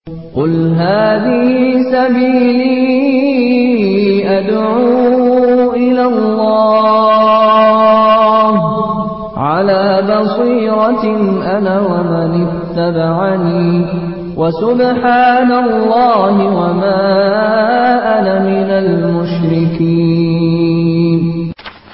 قل هذه سبيلي أدعو إلى الله على بصيرة أنا ومن اتبعني وسبحان الله وما أنا من المشركين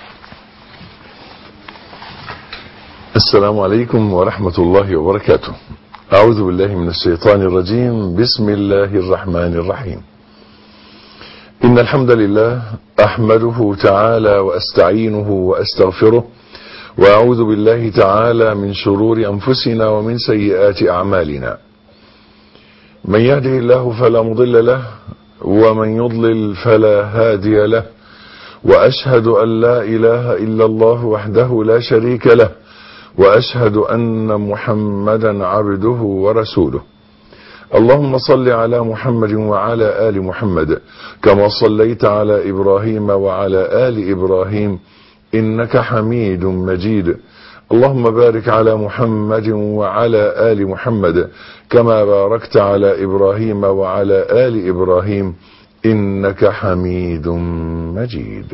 السلام عليكم ورحمة الله وبركاته أعوذ بالله من الشيطان الرجيم بسم الله الرحمن الرحيم إن الحمد لله أحمده تعالى وأستعينه وأستغفره وأعوذ بالله تعالى من شرور أنفسنا ومن سيئات أعمالنا من يهده الله فلا مضل له ومن يضلل فلا هادي له وأشهد أن لا إله إلا الله وحده لا شريك له واشهد ان محمدا عبده ورسوله اللهم صل على محمد وعلى ال محمد كما صليت على ابراهيم وعلى ال ابراهيم انك حميد مجيد اللهم بارك على محمد وعلى ال محمد كما باركت على ابراهيم وعلى ال ابراهيم انك حميد مجيد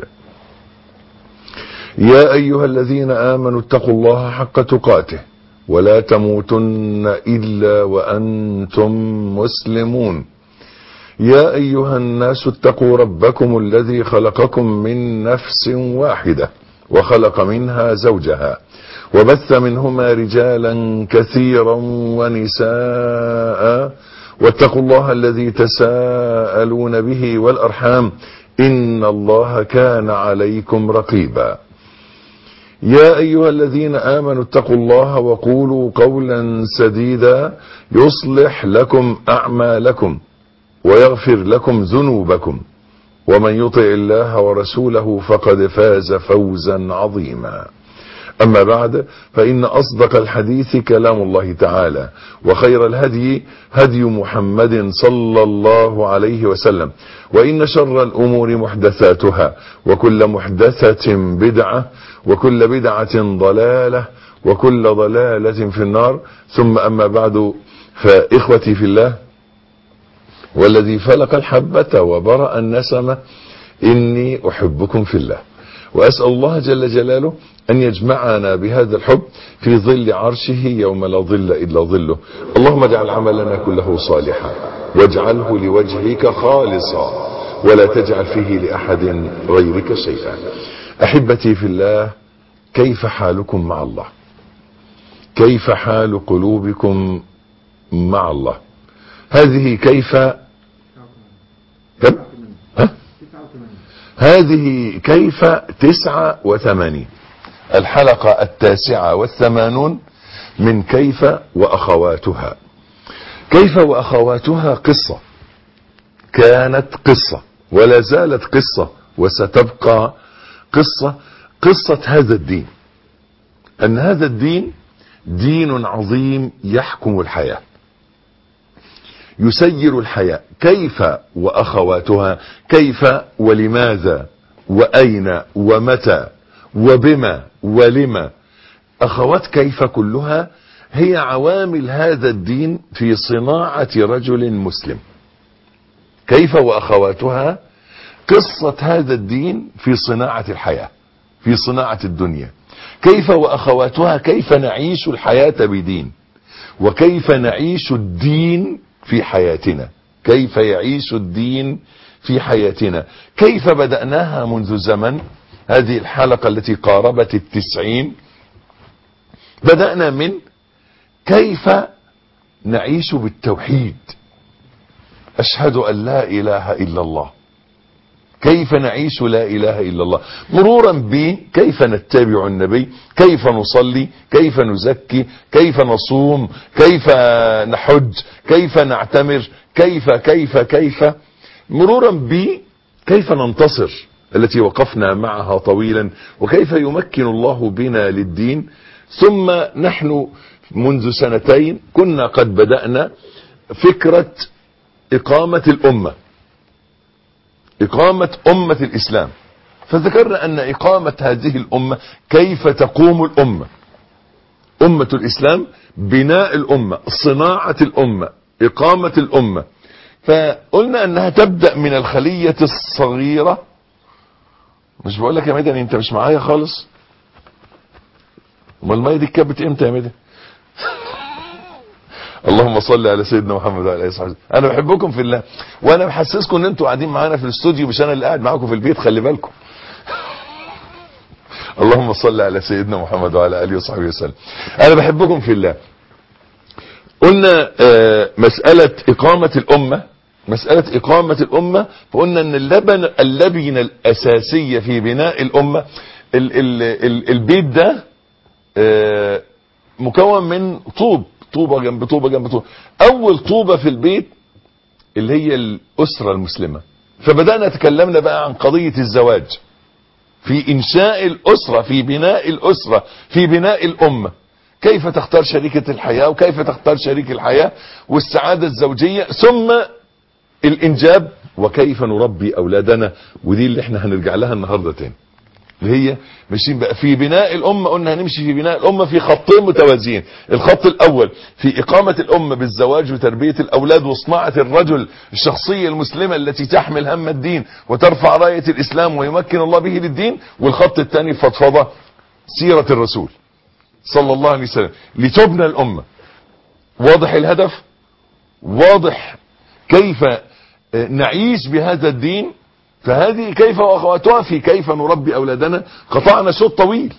يا أيها الذين آمنوا اتقوا الله حق تقاته ولا تموتن إلا وأنتم مسلمون يا أيها الناس اتقوا ربكم الذي خلقكم من نفس واحدة وخلق منها زوجها وبث منهما رجالا كثيرا ونساء واتقوا الله الذي تساءلون به والأرحام إن الله كان عليكم رقيبا يا أيها الذين آمنوا اتقوا الله وقولوا قولا سديدا يصلح لكم أعمالكم ويغفر لكم ذنوبكم ومن يطع الله ورسوله فقد فاز فوزا عظيما أما بعد فإن أصدق الحديث كلام الله تعالى وخير الهدي هدي محمد صلى الله عليه وسلم وإن شر الأمور محدثاتها وكل محدثة بدعة وكل بدعة ضلالة وكل ضلالة في النار ثم أما بعد فإخوتي في الله والذي فلق الحبة وبرأ النسمة إني أحبكم في الله وأسأل الله جل جلاله أن يجمعنا بهذا الحب في ظل عرشه يوم لا ظل إلا ظله اللهم اجعل عملنا كله صالحا واجعله لوجهك خالصا ولا تجعل فيه لأحد غيرك شيئا أحبتي في الله كيف حالكم مع الله كيف حال قلوبكم مع الله هذه كيف كم ها؟ هذه كيف تسعة وثمانين الحلقة التاسعة والثمانون من كيف وأخواتها كيف وأخواتها قصة كانت قصة ولا زالت قصة وستبقى قصة قصة هذا الدين أن هذا الدين دين عظيم يحكم الحياة يسير الحياة كيف وأخواتها كيف ولماذا وأين ومتى وبما ولما أخوات كيف كلها هي عوامل هذا الدين في صناعة رجل مسلم كيف وأخواتها قصة هذا الدين في صناعة الحياة في صناعة الدنيا كيف وأخواتها كيف نعيش الحياة بدين وكيف نعيش الدين في حياتنا كيف يعيش الدين في حياتنا كيف بدأناها منذ زمن هذه الحلقة التي قاربت التسعين بدأنا من كيف نعيش بالتوحيد أشهد أن لا إله إلا الله كيف نعيش لا إله إلا الله مرورا بكيف نتبع النبي كيف نصلي كيف نزكي كيف نصوم كيف نحج كيف نعتمر كيف كيف كيف مرورا بكيف ننتصر التي وقفنا معها طويلا وكيف يمكن الله بنا للدين ثم نحن منذ سنتين كنا قد بدأنا فكرة إقامة الأمة إقامة أمة الإسلام فذكرنا أن إقامة هذه الأمة كيف تقوم الأمة أمة الإسلام بناء الأمة صناعة الأمة إقامة الأمة فقلنا أنها تبدأ من الخلية الصغيرة مش بقول لك يا مدني أنت مش معايا خالص امال المية دي اتكبت امتى يا مدني اللهم صل على سيدنا محمد وعلى اله وصحبه انا بحبكم في الله وانا بحسسكم ان انتوا قاعدين معانا في الاستوديو مش انا اللي قاعد معاكم في البيت خلي بالكم اللهم صل على سيدنا محمد وعلى اله وصحبه وسلم انا بحبكم في الله قلنا آه مسألة إقامة الأمة مسألة إقامة الأمة فقلنا أن اللبن اللبنة الأساسية في بناء الأمة ال ال ال البيت ده آه مكون من طوب طوبة جنب طوبة جنب طوبة أول طوبة في البيت اللي هي الأسرة المسلمة فبدأنا تكلمنا بقى عن قضية الزواج في إنشاء الأسرة في بناء الأسرة في بناء الأمة كيف تختار شريكة الحياة وكيف تختار شريك الحياة والسعادة الزوجية ثم الإنجاب وكيف نربي أولادنا ودي اللي احنا هنرجع لها النهاردة تاني اللي هي ماشيين بقى في بناء الأمة قلنا هنمشي في بناء الأمة في خطين متوازيين الخط الأول في إقامة الأمة بالزواج وتربية الأولاد وصناعة الرجل الشخصية المسلمة التي تحمل هم الدين وترفع راية الإسلام ويمكن الله به للدين والخط الثاني فضفضة سيرة الرسول صلى الله عليه وسلم لتبنى الأمة واضح الهدف واضح كيف نعيش بهذا الدين فهذه كيف واخواتها في كيف نربي اولادنا قطعنا شوط طويل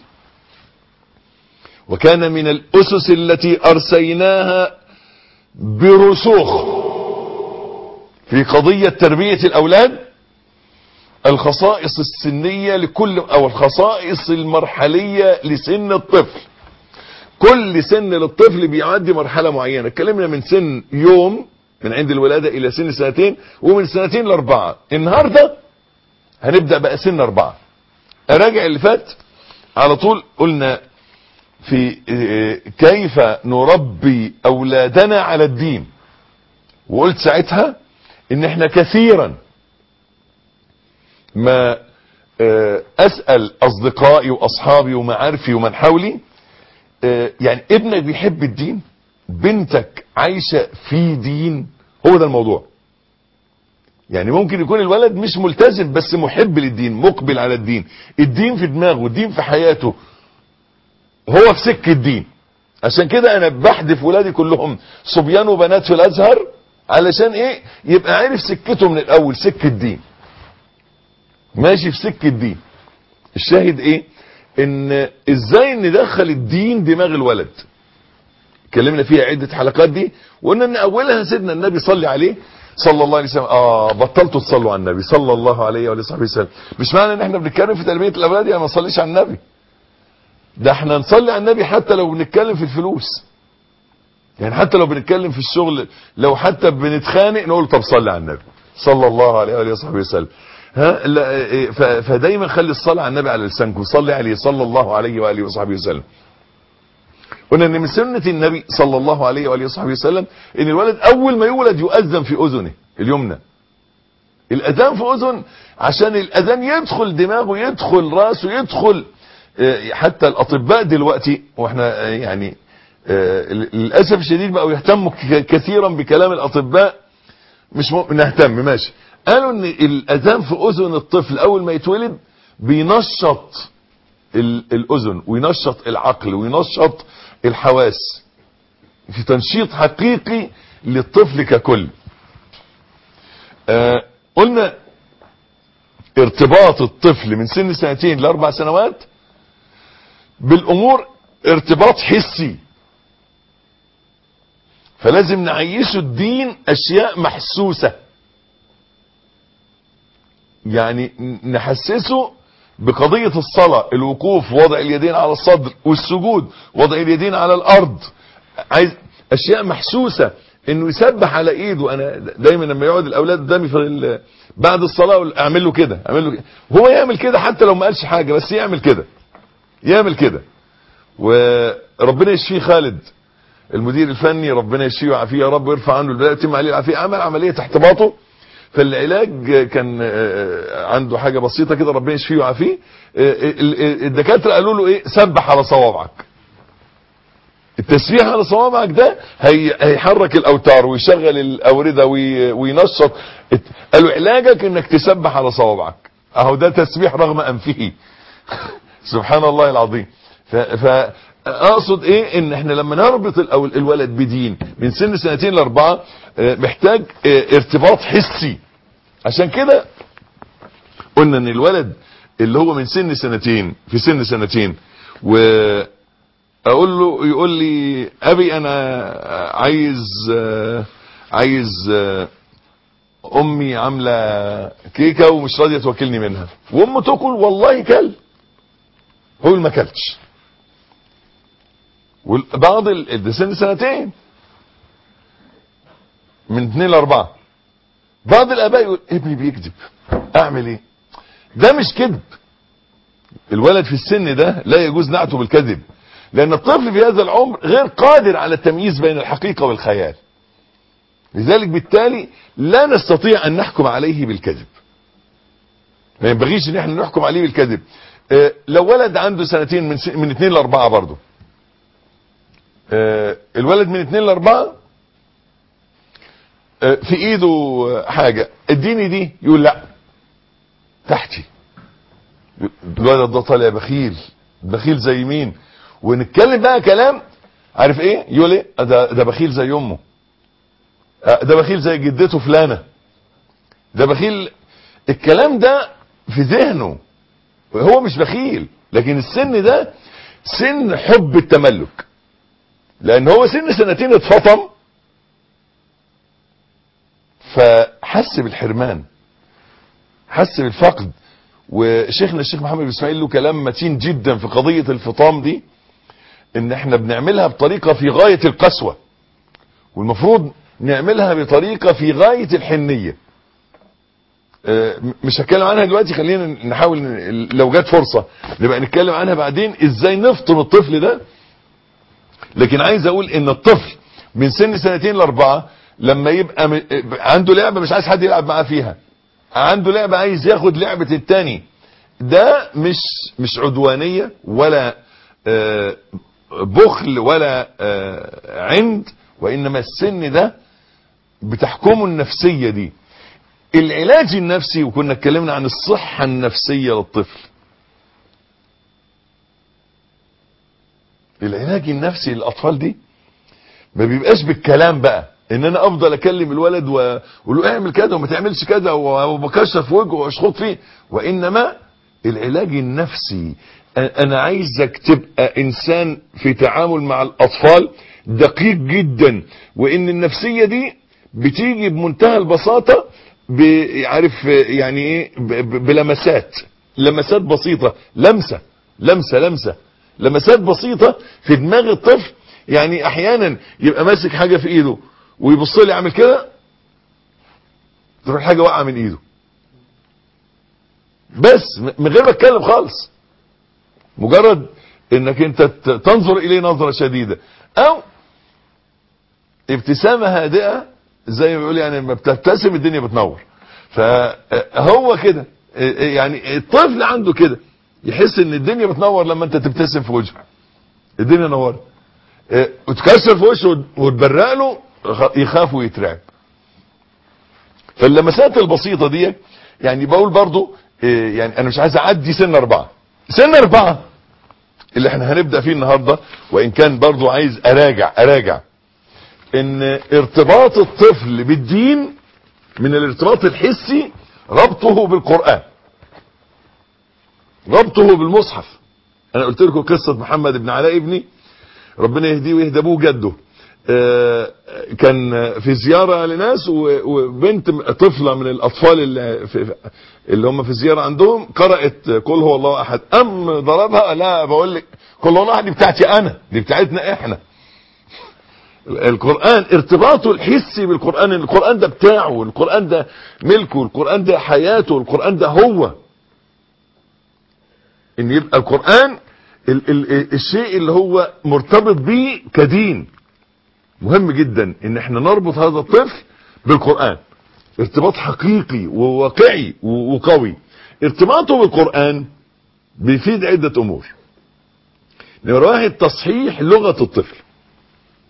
وكان من الاسس التي ارسيناها برسوخ في قضية تربية الاولاد الخصائص السنية لكل او الخصائص المرحلية لسن الطفل كل سن للطفل بيعدي مرحلة معينة اتكلمنا من سن يوم من عند الولادة الى سن سنتين ومن سنتين لاربعة النهاردة هنبدأ بقى سن اربعة اراجع اللي فات على طول قلنا في كيف نربي اولادنا على الدين وقلت ساعتها ان احنا كثيرا ما اسأل اصدقائي واصحابي ومعارفي ومن حولي يعني ابنك بيحب الدين بنتك عايشة في دين هو ده الموضوع يعني ممكن يكون الولد مش ملتزم بس محب للدين مقبل على الدين الدين في دماغه الدين في حياته هو في سكة الدين عشان كده انا بحدف ولادي كلهم صبيان وبنات في الازهر علشان ايه يبقى عارف سكته من الاول سكة الدين ماشي في سكة الدين الشاهد ايه ان ازاي ندخل الدين دماغ الولد اتكلمنا فيها عدة حلقات دي وقلنا ان اولها سيدنا النبي صلي عليه صلى الله عليه وسلم اه بطلتوا تصلوا على النبي صلى الله عليه وعلى صحبه وسلم مش معنى ان احنا بنتكلم في تربيه الاولاد يعني ما نصليش على النبي ده احنا نصلي على النبي حتى لو بنتكلم في الفلوس يعني حتى لو بنتكلم في الشغل لو حتى بنتخانق نقول طب صلي على النبي صلى الله عليه وعلى صحبه وسلم ها لا فدايما خلي الصلاه على النبي على لسانكم صلي عليه صلى الله عليه واله وصحبه وسلم قلنا ان من سنة النبي صلى الله عليه وآله وصحبه وسلم ان الولد اول ما يولد يؤذن في اذنه اليمنى الاذان في اذن عشان الاذان يدخل دماغه يدخل راسه يدخل حتى الاطباء دلوقتي واحنا يعني للاسف الشديد بقوا يهتموا كثيرا بكلام الاطباء مش نهتم ماشي قالوا ان الاذان في اذن الطفل اول ما يتولد بينشط الاذن وينشط العقل وينشط الحواس في تنشيط حقيقي للطفل ككل آه قلنا ارتباط الطفل من سن سنتين لاربع سنوات بالامور ارتباط حسي فلازم نعيشه الدين اشياء محسوسة يعني نحسسه بقضية الصلاة الوقوف وضع اليدين على الصدر والسجود وضع اليدين على الارض عايز اشياء محسوسة انه يسبح على ايده انا دايما لما يقعد الاولاد قدامي في بعد الصلاة اعمل له كده اعمل له كده هو يعمل كده حتى لو ما قالش حاجة بس يعمل كده يعمل كده وربنا يشفيه خالد المدير الفني ربنا يشفيه ويعافيه يا رب ويرفع عنه البلاء يتم عليه العافيه عمل عمليه تحت باطه فالعلاج كان عنده حاجة بسيطة كده ربنا يشفيه ويعافيه الدكاترة قالوا له ايه سبح على صوابعك التسبيح على صوابعك ده هي هيحرك الاوتار ويشغل الاورده وي وينشط قالوا علاجك انك تسبح على صوابعك اهو ده تسبيح رغم انفه سبحان الله العظيم فاقصد ايه ان احنا لما نربط الولد بدين من سن سنتين لاربعه محتاج ارتباط حسي عشان كده قلنا ان الولد اللي هو من سن سنتين في سن سنتين و اقول له يقول لي ابي انا عايز عايز امي عامله كيكه ومش راضيه توكلني منها وامه تاكل والله كل هو ما كلتش بعض ده سن سنتين من اثنين لاربعه بعض الاباء يقول ابني بيكذب اعمل ايه ده مش كذب الولد في السن ده لا يجوز نعته بالكذب لان الطفل في هذا العمر غير قادر على التمييز بين الحقيقة والخيال لذلك بالتالي لا نستطيع ان نحكم عليه بالكذب ما ينبغيش ان احنا نحكم عليه بالكذب اه لو ولد عنده سنتين من, س... من اتنين لاربعة برضه اه الولد من اتنين لاربعة اه في ايده حاجة اديني دي يقول لا تحتي الولد ده طالع بخيل بخيل زي مين ونتكلم بقى كلام عارف ايه يقول ايه ده, ده بخيل زي امه ده بخيل زي جدته فلانه ده بخيل الكلام ده في ذهنه هو مش بخيل لكن السن ده سن حب التملك لان هو سن سنتين اتفطم فحس بالحرمان حس بالفقد وشيخنا الشيخ محمد بن اسماعيل له كلام متين جدا في قضية الفطام دي ان احنا بنعملها بطريقة في غاية القسوة والمفروض نعملها بطريقة في غاية الحنية مش هتكلم عنها دلوقتي خلينا نحاول لو جت فرصة نبقى نتكلم عنها بعدين ازاي نفطم الطفل ده لكن عايز اقول ان الطفل من سن سنتين لاربعة لما يبقى عنده لعبة مش عايز حد يلعب معاه فيها عنده لعبة عايز ياخد لعبة التاني ده مش مش عدوانية ولا بخل ولا عند وانما السن ده بتحكمه النفسية دي العلاج النفسي وكنا اتكلمنا عن الصحة النفسية للطفل العلاج النفسي للاطفال دي ما بيبقاش بالكلام بقى ان انا افضل اكلم الولد واقول له اعمل كذا وما تعملش كذا وبكشف وجهه واشخط فيه وانما العلاج النفسي انا عايزك تبقى انسان في تعامل مع الاطفال دقيق جدا وان النفسية دي بتيجي بمنتهى البساطة عارف يعني ايه بلمسات لمسات بسيطة لمسة لمسة لمسة لمسات بسيطة في دماغ الطفل يعني احيانا يبقى ماسك حاجة في ايده ويبص لي يعمل كده تروح حاجة واقعة من ايده بس من غير ما اتكلم خالص مجرد انك انت تنظر اليه نظرة شديدة او ابتسامة هادئة زي ما بيقول يعني لما بتبتسم الدنيا بتنور فهو كده يعني الطفل عنده كده يحس ان الدنيا بتنور لما انت تبتسم في وجهه الدنيا نورت وتكسر في وشه وتبرق له يخاف ويترعب فاللمسات البسيطة دي يعني بقول برضو يعني انا مش عايز اعدي سن اربعة سن اربعة اللي احنا هنبدأ فيه النهاردة وان كان برضو عايز اراجع اراجع ان ارتباط الطفل بالدين من الارتباط الحسي ربطه بالقرآن ربطه بالمصحف انا قلت لكم قصة محمد بن علاء ابني ربنا يهديه ويهدى ابوه جده كان في زيارة لناس وبنت طفلة من الأطفال اللي, في اللي هم في زيارة عندهم قرأت قل هو الله أحد أم ضربها لا بقول لك قل هو الله أحد دي بتاعتي أنا دي بتاعتنا إحنا القرآن ارتباطه الحسي بالقرآن القرآن ده بتاعه القرآن ده ملكه القرآن ده حياته القرآن ده هو ان يبقى القرآن ال ال الشيء اللي هو مرتبط بيه كدين مهم جدا ان احنا نربط هذا الطفل بالقرآن ارتباط حقيقي وواقعي وقوي ارتباطه بالقرآن بيفيد عدة امور نمرة واحد تصحيح لغة الطفل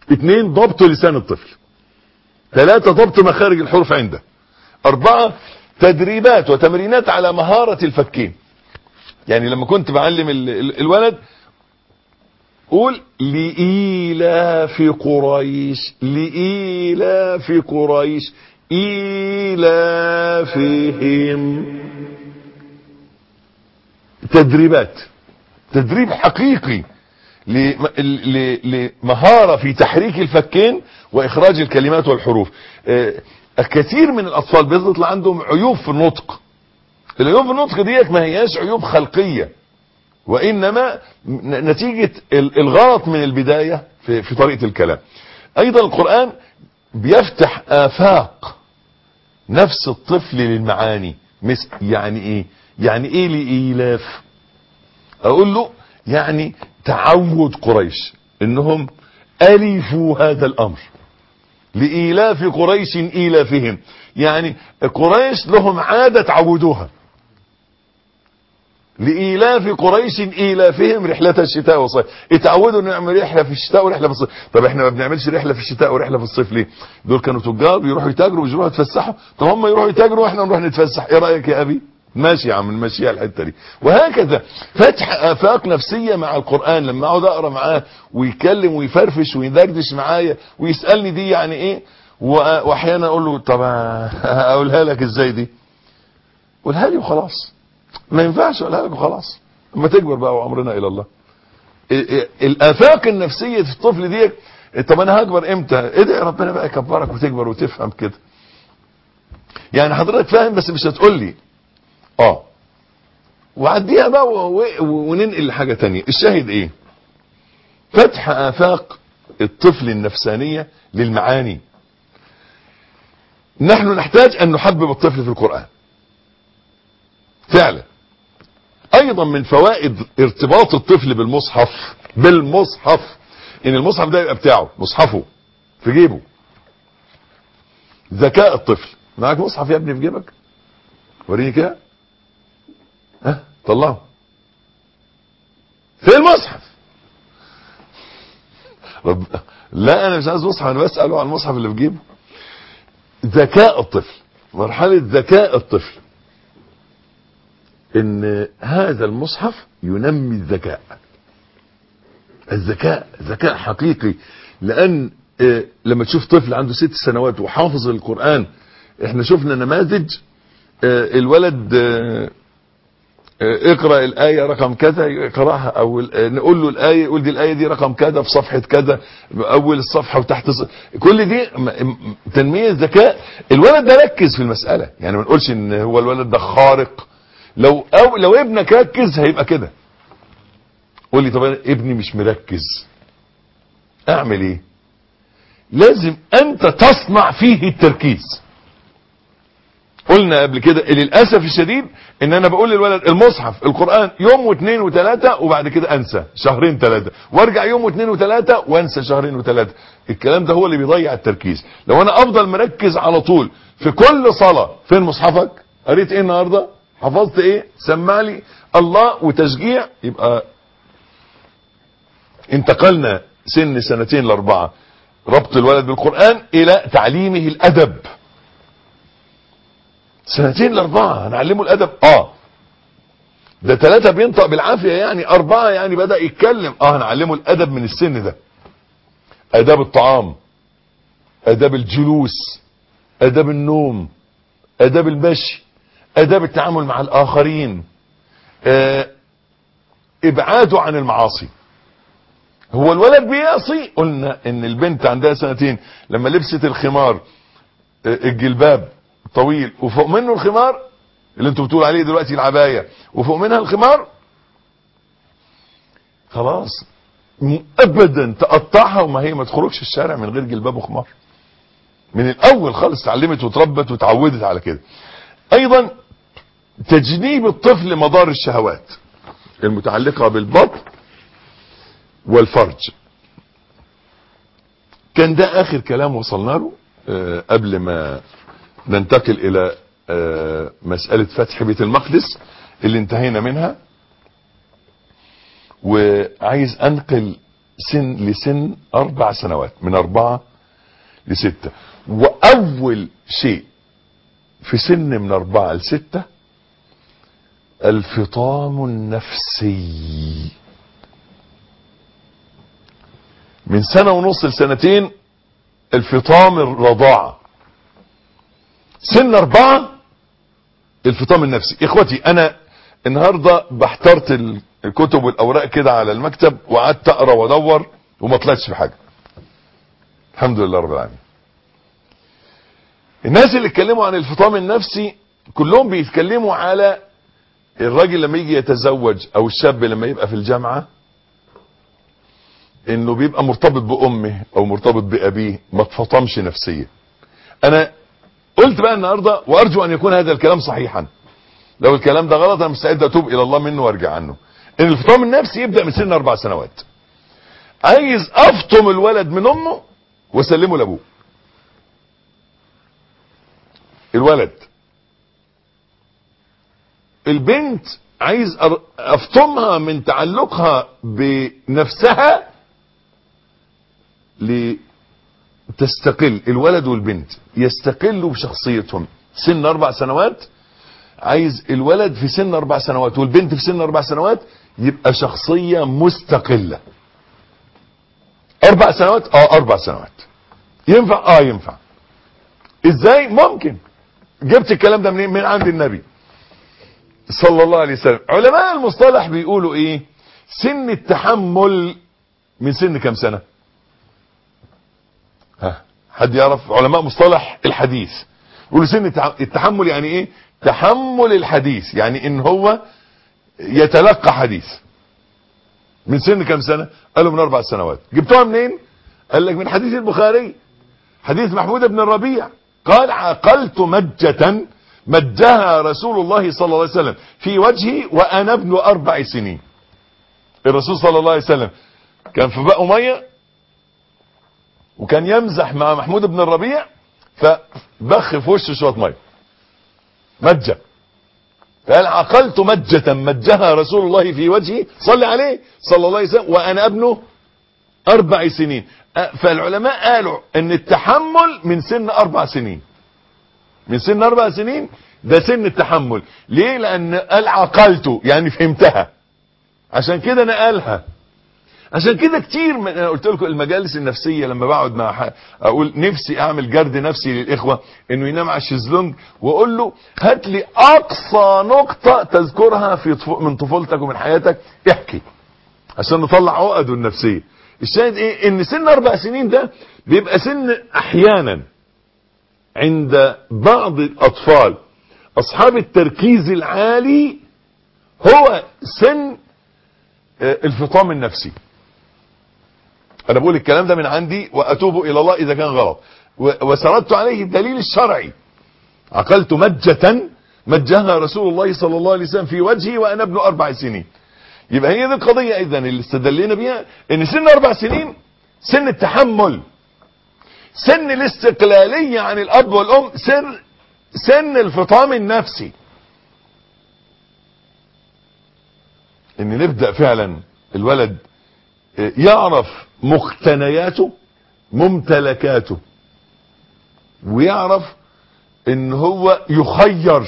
اثنين ضبط لسان الطفل ثلاثة ضبط مخارج الحروف عنده أربعة تدريبات وتمرينات على مهارة الفكين يعني لما كنت بعلم ال ال الولد قول لإيلاف قريش لإيلاف قريش إيلافهم تدريبات تدريب حقيقي لمهارة في تحريك الفكين واخراج الكلمات والحروف الكثير من الاطفال بيطلع عندهم عيوب في النطق العيوب في النطق ديت ما هياش عيوب خلقية وانما نتيجة الغلط من البداية في, في طريقة الكلام ايضا القرآن بيفتح افاق نفس الطفل للمعاني مثل يعني ايه يعني ايه لإيلاف اقول له يعني تعود قريش انهم الفوا هذا الامر لإيلاف قريش إيلافهم يعني قريش لهم عادة تعودوها لإيلاف قريش إيلافهم رحلة الشتاء والصيف اتعودوا نعمل رحلة في الشتاء ورحلة في الصيف طب احنا ما بنعملش رحلة في الشتاء ورحلة في الصيف ليه دول كانوا تجار بيروحوا يتاجروا ويروحوا يتفسحوا طب هم يروحوا يتاجروا واحنا نروح نتفسح ايه رأيك يا ابي ماشي يا عم نمشيها الحته دي وهكذا فتح افاق نفسيه مع القران لما اقعد اقرا معاه ويتكلم ويفرفش ويدردش معايا ويسالني دي يعني ايه واحيانا اقول له طب اقولها لك ازاي دي قولها لي وخلاص ما ينفعش اقولها لك وخلاص اما تكبر بقى وامرنا الى الله الافاق النفسيه في الطفل دي طب انا هكبر امتى ادعي ربنا بقى يكبرك وتكبر وتفهم كده يعني حضرتك فاهم بس مش هتقول لي اه وعديها بقى وننقل لحاجة تانية الشاهد ايه فتح افاق الطفل النفسانية للمعاني نحن نحتاج ان نحبب الطفل في القرآن فعلا ايضا من فوائد ارتباط الطفل بالمصحف بالمصحف ان المصحف ده يبقى بتاعه مصحفه في جيبه ذكاء الطفل معاك مصحف يا ابني في جيبك وريني كده ها طلعه في المصحف رب لا انا مش عايز مصحف انا بساله عن المصحف اللي في جيبه ذكاء الطفل مرحلة ذكاء الطفل ان هذا المصحف ينمي الذكاء الذكاء ذكاء حقيقي لان اه لما تشوف طفل عنده ست سنوات وحافظ القرآن احنا شفنا نماذج اه الولد اه اقرأ الآية رقم كذا يقرأها أو نقول له الآية يقول دي الآية دي رقم كذا في صفحة كذا أول الصفحة وتحت الصفحة كل دي تنمية ذكاء الولد ده ركز في المسألة يعني ما نقولش ان هو الولد ده خارق لو أو لو ابنك ركز هيبقى كده قول لي طب ابني مش مركز اعمل ايه لازم انت تصنع فيه التركيز قلنا قبل كده للاسف الشديد ان انا بقول للولد المصحف القرآن يوم واثنين وثلاثة وبعد كده انسى شهرين ثلاثة وارجع يوم واثنين وثلاثة وانسى شهرين وثلاثة الكلام ده هو اللي بيضيع التركيز لو انا افضل مركز على طول في كل صلاة فين مصحفك قريت ايه النهاردة حفظت ايه سمع لي الله وتشجيع يبقى انتقلنا سن سنتين لاربعة ربط الولد بالقرآن الى تعليمه الادب سنتين لاربعة هنعلمه الادب اه ده ثلاثة بينطق بالعافية يعني اربعة يعني بدأ يتكلم اه هنعلمه الادب من السن ده اداب الطعام اداب الجلوس اداب النوم اداب المشي اداب التعامل مع الاخرين آه ابعاده عن المعاصي هو الولد بيعصي قلنا ان البنت عندها سنتين لما لبست الخمار آه الجلباب طويل وفوق منه الخمار اللي انتوا بتقول عليه دلوقتي العباية وفوق منها الخمار خلاص ابدا تقطعها وما هي ما تخرجش الشارع من غير جلباب وخمار من الاول خالص اتعلمت وتربت وتعودت على كده ايضا تجنيب الطفل مضار الشهوات المتعلقة بالبطن والفرج كان ده اخر كلام وصلنا له أه قبل ما ننتقل الى أه مسألة فتح بيت المقدس اللي انتهينا منها وعايز انقل سن لسن اربع سنوات من اربعة لستة واول شيء في سن من اربعة لستة الفطام النفسي من سنة ونص لسنتين الفطام الرضاعة سن اربعة الفطام النفسي اخوتي انا النهاردة بحترت الكتب والاوراق كده على المكتب وقعدت اقرا وادور وما طلعتش في حاجة الحمد لله رب العالمين الناس اللي اتكلموا عن الفطام النفسي كلهم بيتكلموا على الراجل لما يجي يتزوج او الشاب لما يبقى في الجامعة انه بيبقى مرتبط بامه او مرتبط بابيه ما اتفطمش نفسيا انا قلت بقى النهاردة وارجو ان يكون هذا الكلام صحيحا لو الكلام ده غلط انا مستعد اتوب الى الله منه وارجع عنه ان الفطام النفسي يبدأ من سن اربع سنوات عايز افطم الولد من امه واسلمه لابوه الولد البنت عايز افطمها من تعلقها بنفسها لتستقل الولد والبنت يستقلوا بشخصيتهم سن اربع سنوات عايز الولد في سن اربع سنوات والبنت في سن اربع سنوات يبقى شخصية مستقلة اربع سنوات اه اربع سنوات ينفع اه ينفع ازاي ممكن جبت الكلام ده منين من عند النبي صلى الله عليه وسلم علماء المصطلح بيقولوا ايه سن التحمل من سن كم سنة ها حد يعرف علماء مصطلح الحديث يقولوا سن التحمل يعني ايه تحمل الحديث يعني ان هو يتلقى حديث من سن كم سنة قالوا من اربع سنوات جبتوها منين قال لك من حديث البخاري حديث محمود بن الربيع قال عقلت مجة مجها رسول الله صلى الله عليه وسلم في وجهي وانا ابن اربع سنين الرسول صلى الله عليه وسلم كان في بقى مية وكان يمزح مع محمود بن الربيع فبخ في وشه شوية مية مجة قال عقلت مجة مجها رسول الله في وجهي صلى عليه صلى الله عليه وسلم وانا ابنه اربع سنين فالعلماء قالوا ان التحمل من سن اربع سنين من سن اربع سنين ده سن التحمل ليه لان قال عقلته يعني فهمتها عشان كده نقلها عشان كده كتير من انا قلت لكم المجالس النفسيه لما بقعد مع ح... اقول نفسي اعمل جرد نفسي للاخوه انه ينام على الشезлونج واقول له هات لي اقصى نقطه تذكرها في طف... من طفولتك ومن حياتك احكي عشان نطلع عقده النفسيه الشاهد ايه ان سن اربع سنين ده بيبقى سن احيانا عند بعض الاطفال اصحاب التركيز العالي هو سن الفطام النفسي انا بقول الكلام ده من عندي واتوب الى الله اذا كان غلط وسردت عليه الدليل الشرعي عقلت مجة مجها رسول الله صلى الله عليه وسلم في وجهي وانا ابن اربع سنين يبقى هي دي القضية اذا اللي استدلينا بيها ان سن اربع سنين سن التحمل سن الاستقلالية عن الاب والام سن سن الفطام النفسي ان نبدأ فعلا الولد يعرف مقتنياته ممتلكاته ويعرف ان هو يخير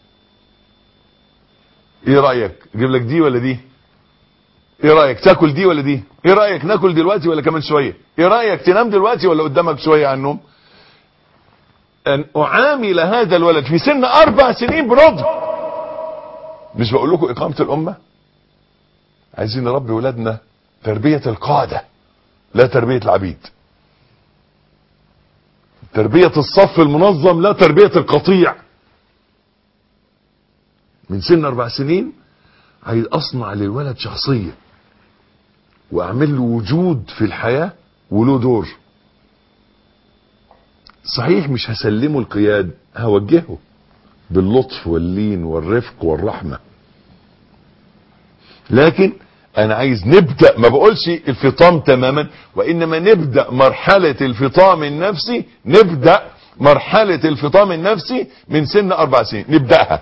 ايه رأيك اجيب لك دي ولا دي ايه رأيك تاكل دي ولا دي ايه رأيك ناكل دلوقتي ولا كمان شوية ايه رأيك تنام دلوقتي ولا قدامك شوية عن النوم ان اعامل هذا الولد في سن اربع سنين برضا مش بقول لكم اقامة الامة عايزين نربي ولادنا تربية القادة لا تربية العبيد تربية الصف المنظم لا تربية القطيع من سن اربع سنين عايز اصنع للولد شخصية واعمل له وجود في الحياة وله دور صحيح مش هسلمه القياد هوجهه باللطف واللين والرفق والرحمة لكن انا عايز نبدأ ما بقولش الفطام تماما وانما نبدأ مرحلة الفطام النفسي نبدأ مرحلة الفطام النفسي من سن اربع سنين نبدأها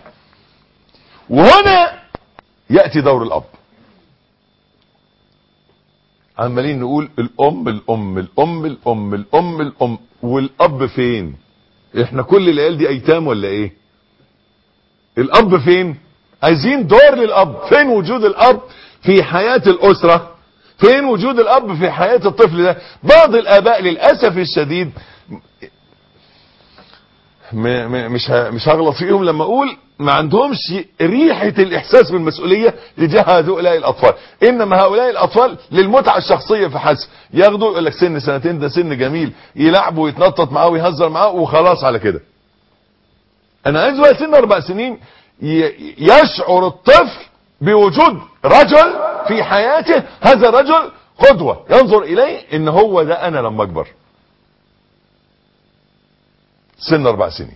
وهنا يأتي دور الاب عمالين نقول الام الام الام الام الام الام والاب فين احنا كل العيال دي ايتام ولا ايه الاب فين عايزين دور للاب فين وجود الاب في حياة الاسرة فين وجود الاب في حياة الطفل ده بعض الاباء للاسف الشديد م م مش ه- مش هغلط فيهم لما اقول ما عندهمش ريحة الاحساس بالمسؤولية تجاه هؤلاء الاطفال انما هؤلاء الاطفال للمتعة الشخصية فحسب ياخدوا يقول لك سن سنتين ده سن جميل يلعبوا ويتنطط معاه ويهزر معاه وخلاص على كده انا عايز بقى سن اربع سنين ي- يشعر الطفل بوجود رجل في حياته هذا الرجل قدوة ينظر اليه ان هو ده انا لما اكبر سن اربع سنين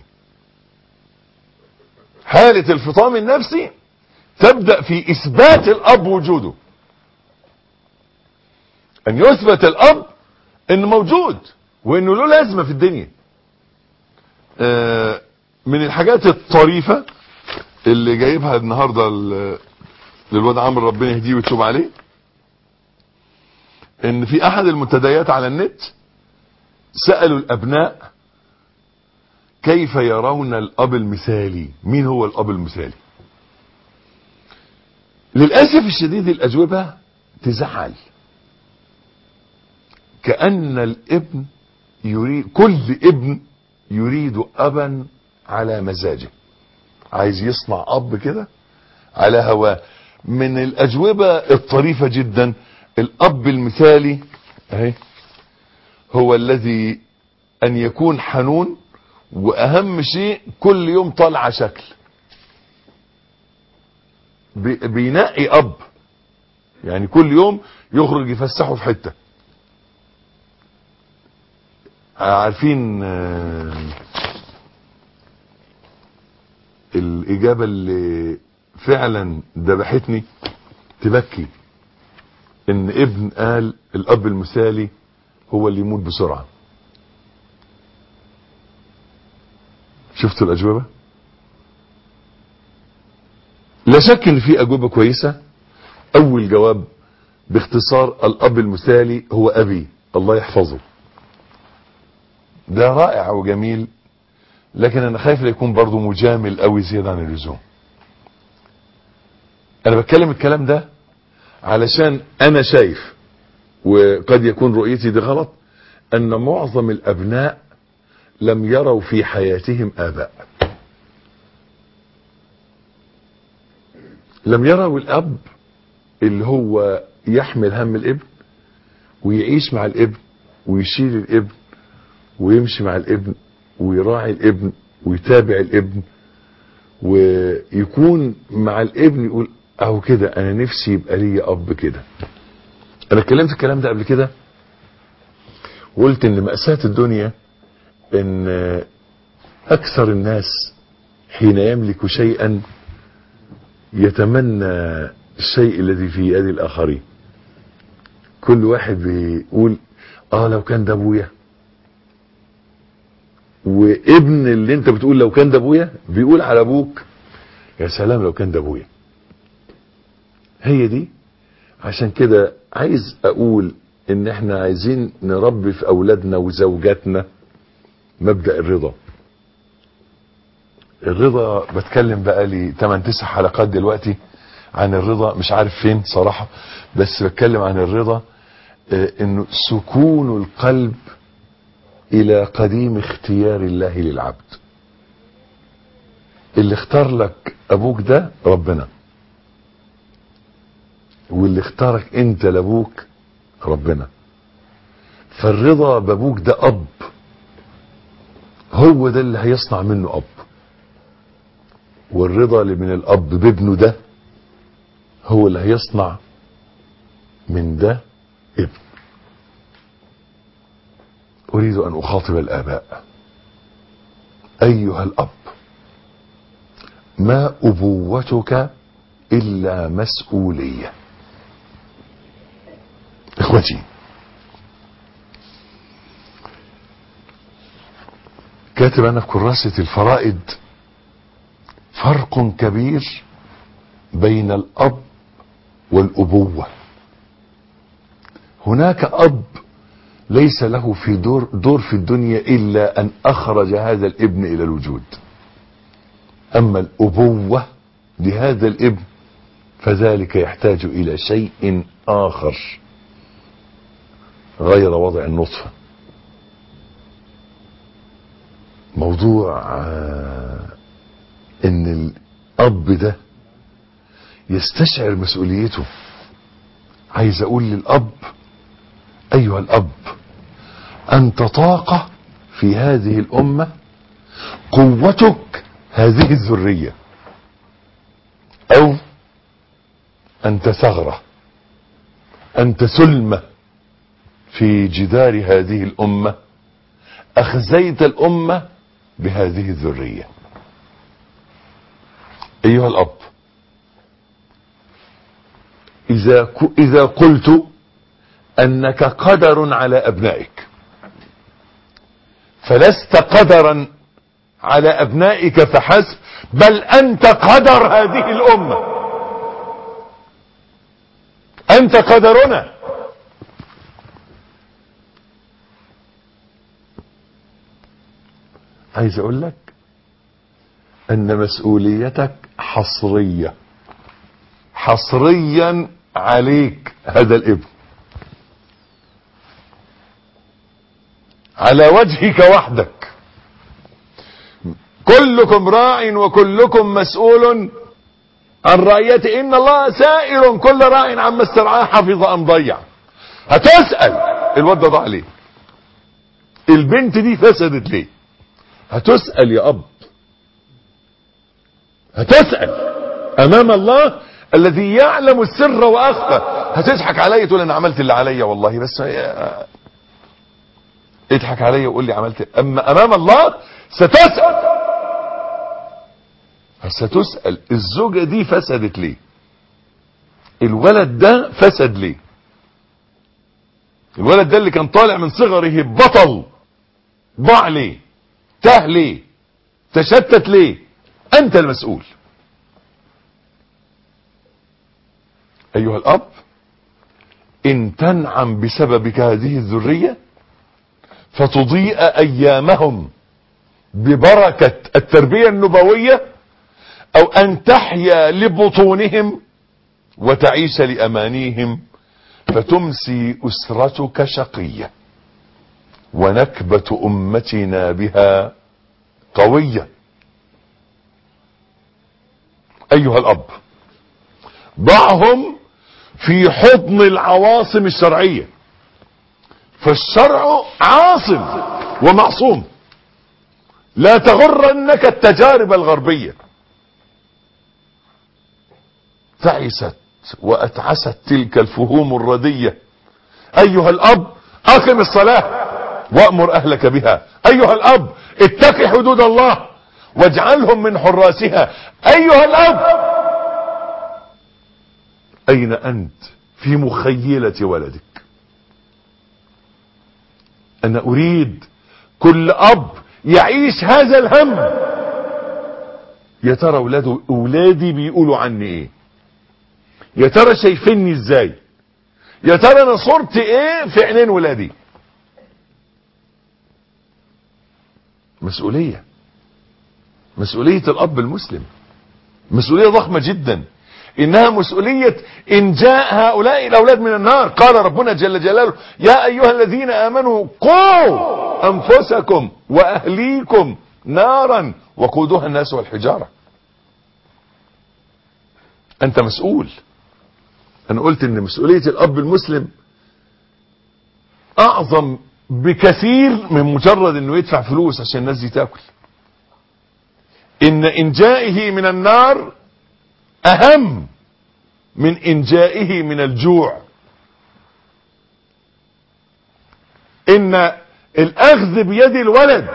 حالة الفطام النفسي تبدأ في اثبات الاب وجوده ان يثبت الاب انه موجود وانه له لازمة في الدنيا آه، من الحاجات الطريفة اللي جايبها النهاردة ل- للواد عمرو ربنا يهديه ويتوب عليه ان في احد المنتديات على النت سألوا الابناء كيف يرون الاب المثالي مين هو الاب المثالي للأسف الشديد الأجوبة تزعل كأن الابن يريد كل ابن يريد أبا على مزاجه عايز يصنع أب كده على هواه من الأجوبة الطريفة جدا الأب المثالي اهي هو الذي أن يكون حنون وأهم شيء كل يوم طالعة شكل بي- بينقي أب يعني كل يوم يخرج يفسحه في حتة عارفين آه، الإجابة اللي فعلا ذبحتني تبكي إن ابن قال الأب المثالي هو اللي يموت بسرعة شفتوا الأجوبة لا شك ان في أجوبة كويسة أول جواب باختصار الأب المثالي هو أبي الله يحفظه ده رائع وجميل لكن انا خايف لا يكون برضه مجامل قوي زيادة عن اللزوم انا بتكلم الكلام ده علشان انا شايف وقد يكون رؤيتي دي غلط ان معظم الابناء لم يروا في حياتهم اباء لم يروا الاب اللي هو يحمل هم الابن ويعيش مع الابن ويشيل الابن ويمشي مع الابن ويراعي الابن ويتابع الابن ويكون مع الابن يقول اهو كده انا نفسي يبقى لي اب كده انا اتكلمت الكلام ده قبل كده وقلت ان مأساة الدنيا ان اكثر الناس حين يملك شيئا يتمنى الشيء الذي في يد الاخرين كل واحد بيقول اه لو كان ده ابويا وابن اللي انت بتقول لو كان ده ابويا بيقول على ابوك يا سلام لو كان ده ابويا هي دي عشان كده عايز اقول ان احنا عايزين نربي في اولادنا وزوجاتنا مبدأ الرضا الرضا بتكلم بقالي 8 9 حلقات دلوقتي عن الرضا مش عارف فين صراحة بس بتكلم عن الرضا اه انه سكون القلب الى قديم اختيار الله للعبد اللي اختار لك ابوك ده ربنا واللي اختارك انت لابوك ربنا فالرضا بابوك ده اب هو ده اللي هيصنع منه اب والرضا اللي من الاب بابنه ده هو اللي هيصنع من ده ابن أريد أن أخاطب الآباء أيها الأب ما أبوتك إلا مسؤولية إخوتي كاتب أنا في كراسة الفرائد فرق كبير بين الأب والأبوة هناك اب ليس له في دور دور في الدنيا الا ان اخرج هذا الابن الى الوجود اما الابوه لهذا الابن فذلك يحتاج الى شيء اخر غير وضع النطفه موضوع آه، ان الاب ده يستشعر مسؤوليته عايز اقول للاب ايها الاب انت طاقه في هذه الامه قوتك هذه الذريه او انت ثغره انت سلمه في جدار هذه الامه اخزيت الامه بهذه الذريه ايها الاب اذا ك- اذا قلت انك قدر على ابنائك فلست قدرا على ابنائك فحسب بل انت قدر هذه الامه انت قدرنا عايز اقول لك ان مسؤوليتك حصريه حصريا عليك هذا الابن على وجهك وحدك كلكم راع وكلكم مسؤول عن رعيته ان الله سائر كل راع عما استرعاه حفظ ام ضيع هتسأل الواد ده ضاع ليه البنت دي فسدت ليه هتسأل يا اب هتسأل امام الله الذي يعلم السر واخفى هتضحك عليا تقول انا عملت اللي عليا والله بس هي- اضحك عليا وقول لي عملت اما امام الله ستسأل ستسأل الزوجة دي فسدت ليه الولد ده فسد ليه الولد ده اللي كان طالع من صغره بطل ضاع ليه تاه ليه تشتت ليه انت المسؤول ايها الاب ان تنعم بسببك هذه الذريه فتضيء ايامهم ببركه التربيه النبويه او ان تحيا لبطونهم وتعيش لامانيهم فتمسي اسرتك شقيه ونكبه امتنا بها قويه ايها الاب ضعهم في حضن العواصم الشرعيه فالشرع عاصم ومعصوم لا تغرنك التجارب الغربيه تعست واتعست تلك الفهوم الرديه ايها الاب اقم الصلاه وامر اهلك بها ايها الاب اتق حدود الله واجعلهم من حراسها ايها الاب اين انت في مخيله ولدك انا اريد كل اب يعيش هذا الهم يا ترى اولاده اولادي بيقولوا عني ايه يا ترى شايفيني ازاي يا ترى انا صورتي ايه في عينين ولادي مسؤولية مسؤولية الاب المسلم مسؤولية ضخمة جدا انها مسؤولية انجاء هؤلاء الاولاد من النار قال ربنا جل جلاله يا ايها الذين امنوا قوا انفسكم واهليكم نارا وقودها الناس والحجارة انت مسؤول انا قلت ان مسؤولية الاب المسلم اعظم بكثير من مجرد انه يدفع فلوس عشان الناس دي تاكل ان انجائه من النار اهم من انجائه من الجوع ان الاخذ بيد الولد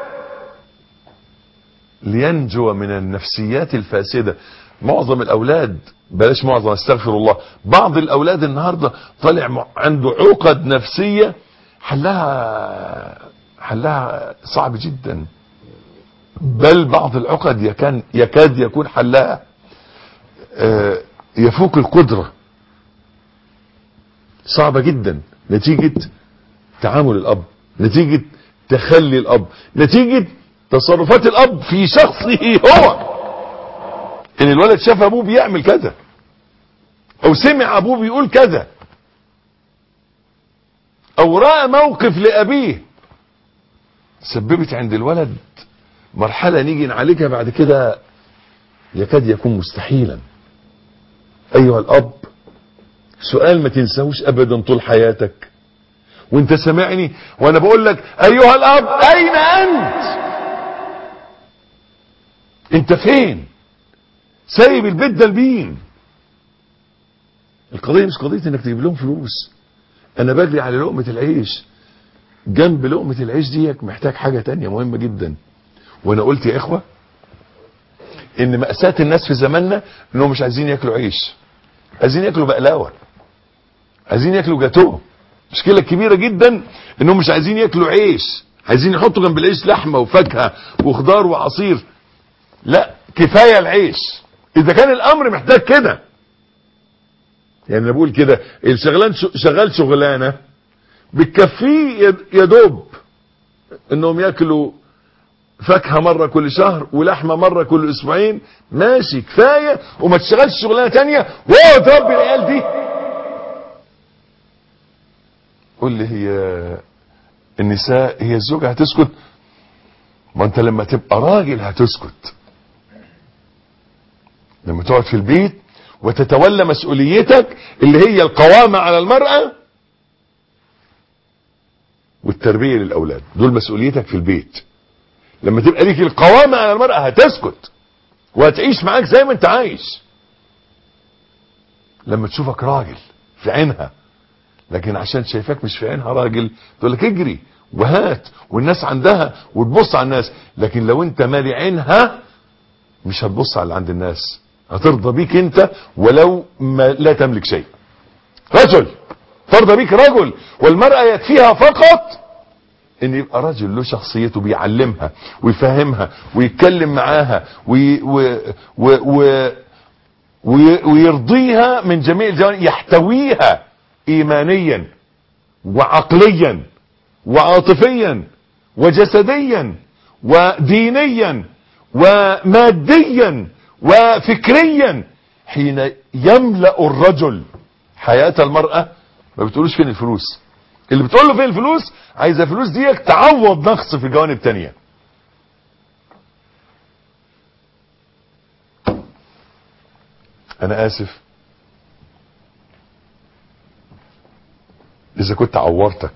لينجو من النفسيات الفاسدة معظم الاولاد بلاش معظم استغفر الله بعض الاولاد النهاردة طالع م- عنده عقد نفسية حلها حلها صعب جدا بل بعض العقد يكان يكاد يكون حلها آه، يفوق القدرة صعبة جدا نتيجة تعامل الاب نتيجة تخلي الاب نتيجة تصرفات الاب في شخصه هو ان الولد شاف ابوه بيعمل كذا او سمع ابوه بيقول كذا او رأى موقف لابيه سببت عند الولد مرحلة نيجي نعالجها بعد كده يكاد يكون مستحيلا ايها الاب سؤال ما تنساهوش ابدا طول حياتك وانت سامعني وانا بقول لك ايها الاب اين انت انت فين سايب البيت ده لمين القضية مش قضية انك تجيب لهم فلوس انا بجري على لقمة العيش جنب لقمة العيش ديك محتاج حاجة تانية مهمة جدا وانا قلت يا اخوة ان مأساة الناس في زماننا انهم مش عايزين ياكلوا عيش عايزين ياكلوا بقلاوة عايزين ياكلوا جاتوه مشكلة كبيرة جدا انهم مش عايزين ياكلوا عيش عايزين يحطوا جنب العيش لحمة وفاكهة وخضار وعصير لا كفاية العيش اذا كان الامر محتاج كده يعني انا بقول كده الشغلان شغال شغلانة بتكفيه يا دوب انهم ياكلوا فاكهة مرة كل شهر ولحمة مرة كل اسبوعين ماشي كفاية وما تشتغلش شغلانة تانية واو تربي العيال دي قول لي هي النساء هي الزوجة هتسكت ما انت لما تبقى راجل هتسكت لما تقعد في البيت وتتولى مسؤوليتك اللي هي القوامة على المرأة والتربية للأولاد دول مسؤوليتك في البيت لما تبقى ليك القوامة على المرأة هتسكت وهتعيش معاك زي ما انت عايش لما تشوفك راجل في عينها لكن عشان شايفاك مش في عينها راجل تقول لك اجري وهات والناس عندها وتبص على الناس لكن لو انت مالي عينها مش هتبص على اللي عند الناس هترضى بيك انت ولو ما لا تملك شيء رجل ترضى بيك رجل والمرأة يكفيها فقط ان يبقى رجل له شخصيته بيعلمها ويفهمها ويتكلم معاها وي و و و وي ويرضيها من جميع الجوانب يحتويها ايمانيا وعقليا وعاطفيا وجسديا ودينيا وماديا وفكريا حين يملأ الرجل حياة المرأة ما بتقولوش فين الفلوس اللي بتقول له فين الفلوس عايزه الفلوس ديك تعوض نقص في جوانب تانية انا اسف اذا كنت عورتك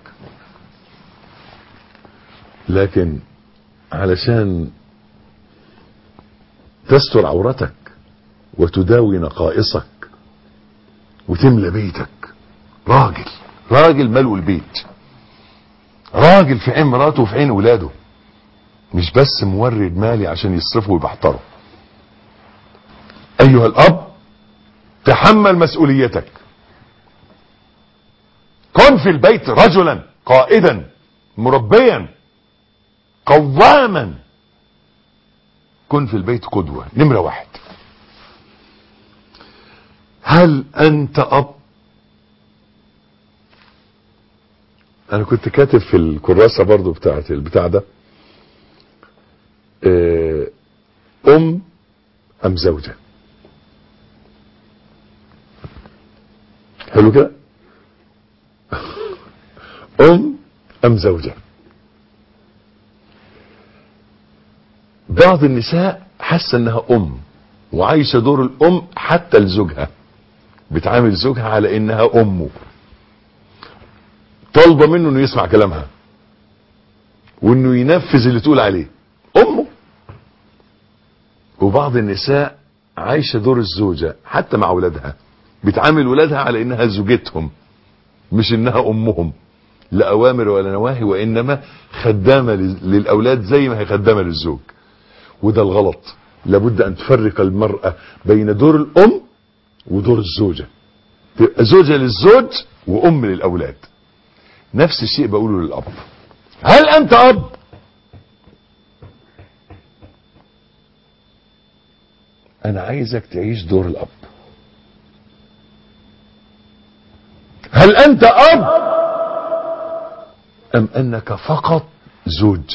لكن علشان تستر عورتك وتداوي نقائصك وتملى بيتك راجل راجل ملو البيت راجل في عين مراته وفي عين ولاده مش بس مورد مالي عشان يصرفوا ويبحتروا ايها الاب تحمل مسؤوليتك كن في البيت رجلا قائدا مربيا قواما كن في البيت قدوة نمرة واحد هل انت اب انا كنت كاتب في الكراسة برضو بتاعت البتاع ده ام ام زوجة حلو كده ام ام زوجة بعض النساء حاسه انها ام وعايشه دور الام حتى لزوجها بتعامل زوجها على انها امه طالبه منه انه يسمع كلامها وانه ينفذ اللي تقول عليه امه وبعض النساء عايشه دور الزوجه حتى مع اولادها بتعامل ولادها على انها زوجتهم مش انها امهم لا اوامر ولا نواهي وانما خدامه للاولاد زي ما هي خدامه للزوج وده الغلط لابد ان تفرق المرأة بين دور الام ودور الزوجة تبقى زوجة للزوج وام للاولاد نفس الشيء بقوله للاب هل انت اب انا عايزك تعيش دور الاب هل انت اب ام انك فقط زوج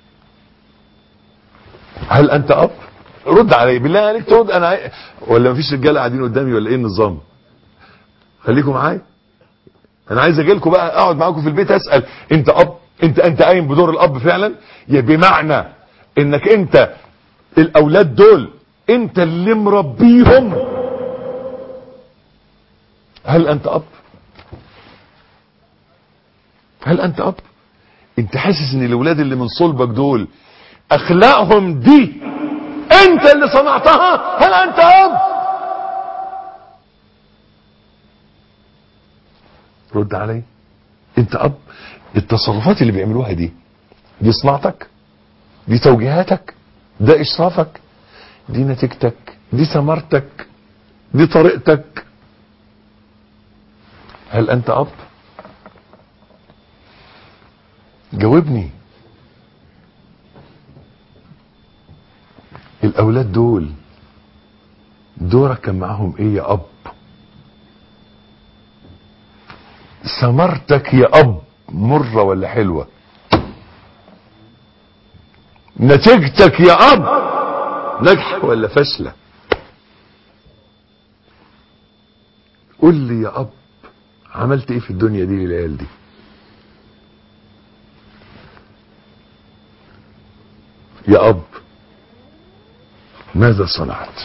هل انت اب رد علي بالله عليك ترد انا عاي... ولا مفيش رجاله قاعدين قدامي ولا ايه النظام خليكم معايا انا عايز اجي لكم بقى اقعد معاكم في البيت اسال انت اب انت انت قايم بدور الاب فعلا يا بمعنى انك انت الاولاد دول انت اللي مربيهم هل انت اب هل انت اب انت حاسس ان الاولاد اللي من صلبك دول اخلاقهم دي انت اللي صنعتها هل انت اب رد علي انت اب التصرفات اللي بيعملوها دي دي صناعتك دي توجيهاتك ده اشرافك دي نتيجتك دي ثمرتك دي طريقتك هل انت اب جاوبني الاولاد دول دورك كان معاهم ايه يا اب ثمرتك يا اب مرة ولا حلوة نتيجتك يا اب نجح ولا فاشلة قول لي يا اب عملت ايه في الدنيا دي للعيال دي يا اب ماذا صنعت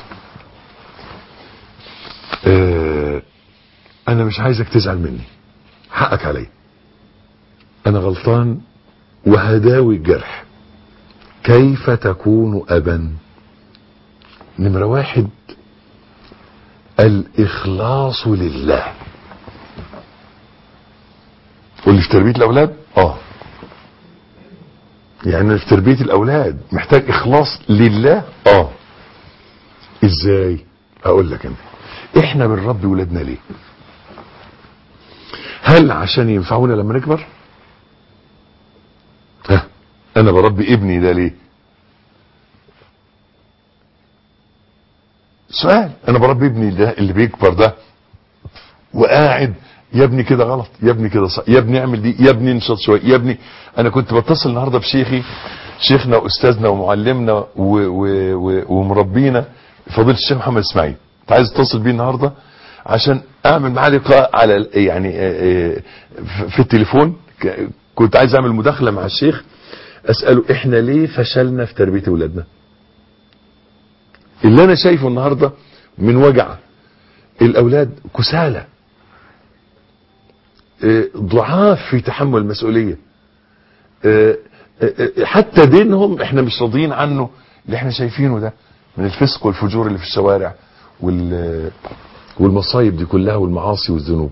آه انا مش عايزك تزعل مني حقك علي انا غلطان وهداوي الجرح كيف تكون ابا نمرة واحد الاخلاص لله واللي في تربية الاولاد اه يعني في تربية الاولاد محتاج اخلاص لله اه ازاي اقول لك انا احنا بنربي ولادنا ليه هل عشان ينفعونا لما نكبر ها انا بربي ابني ده ليه سؤال انا بربي ابني ده اللي بيكبر ده وقاعد يا ابني كده غلط يا ابني كده صح يا ابني اعمل دي يا ابني انشط شويه يا ابني انا كنت بتصل النهارده بشيخي شيخنا واستاذنا ومعلمنا و و و ومربينا فضيله الشيخ محمد اسماعيل انت عايز اتصل بيه النهارده عشان اعمل معاه لقاء على يعني في التليفون كنت عايز اعمل مداخله مع الشيخ اساله احنا ليه فشلنا في تربيه اولادنا اللي انا شايفه النهارده من وجع الاولاد كسالى ضعاف في تحمل المسؤوليه حتى دينهم احنا مش راضيين عنه اللي احنا شايفينه ده من الفسق والفجور اللي في الشوارع وال والمصايب دي كلها والمعاصي والذنوب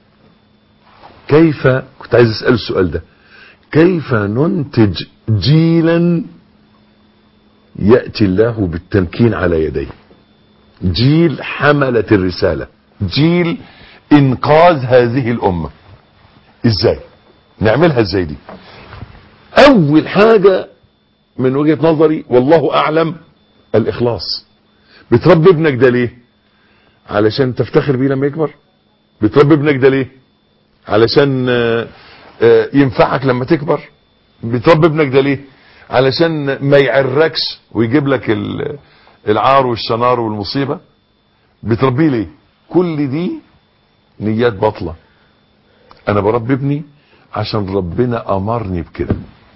كيف كنت عايز اسال السؤال ده كيف ننتج جيلا ياتي الله بالتمكين على يديه جيل حمله الرساله جيل انقاذ هذه الامه ازاي نعملها ازاي دي اول حاجه من وجهه نظري والله اعلم الاخلاص بتربي ابنك ده ليه علشان تفتخر بيه لما يكبر بتربي ابنك ده ليه علشان ينفعك لما تكبر بتربي ابنك ده ليه علشان ما يعركش ويجيب لك العار والشنار والمصيبة بتربيه ليه كل دي نيات باطلة انا بربي ابني عشان ربنا امرني بكده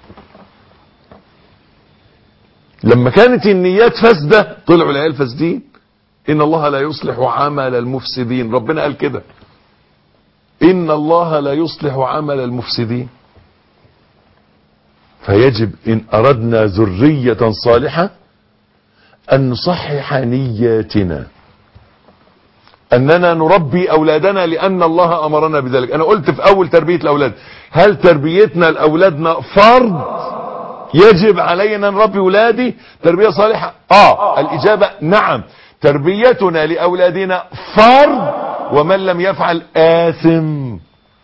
لما كانت النيات فاسدة طلعوا العيال فاسدين ان الله لا يصلح عمل المفسدين ربنا قال كده ان الله لا يصلح عمل المفسدين فيجب ان اردنا ذرية صالحة ان نصحح نياتنا اننا نربي اولادنا لان الله امرنا بذلك انا قلت في اول تربية الاولاد هل تربيتنا لاولادنا فرض يجب علينا نربي ولادي تربية صالحة اه الاجابة نعم تربيتنا لأولادنا فرض ومن لم يفعل آثم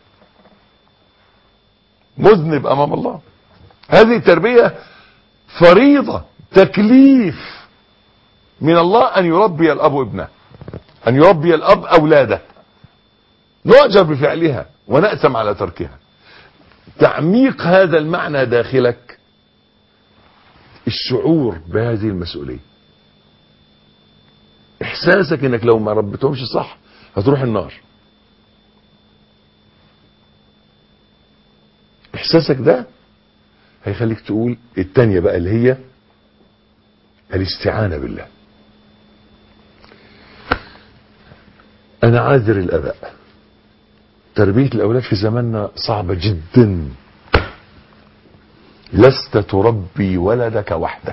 مذنب أمام الله هذه التربية فريضة تكليف من الله أن يربي الأب ابنه أن يربي الأب أولاده نؤجر بفعلها ونأثم على تركها تعميق هذا المعنى داخلك الشعور بهذه المسؤولية احساسك انك لو ما ربيتهمش صح هتروح النار احساسك ده هيخليك تقول التانية بقى اللي هي الاستعانة بالله انا عاذر الاباء تربية الاولاد في زماننا صعبة جدا لست تربي ولدك وحدك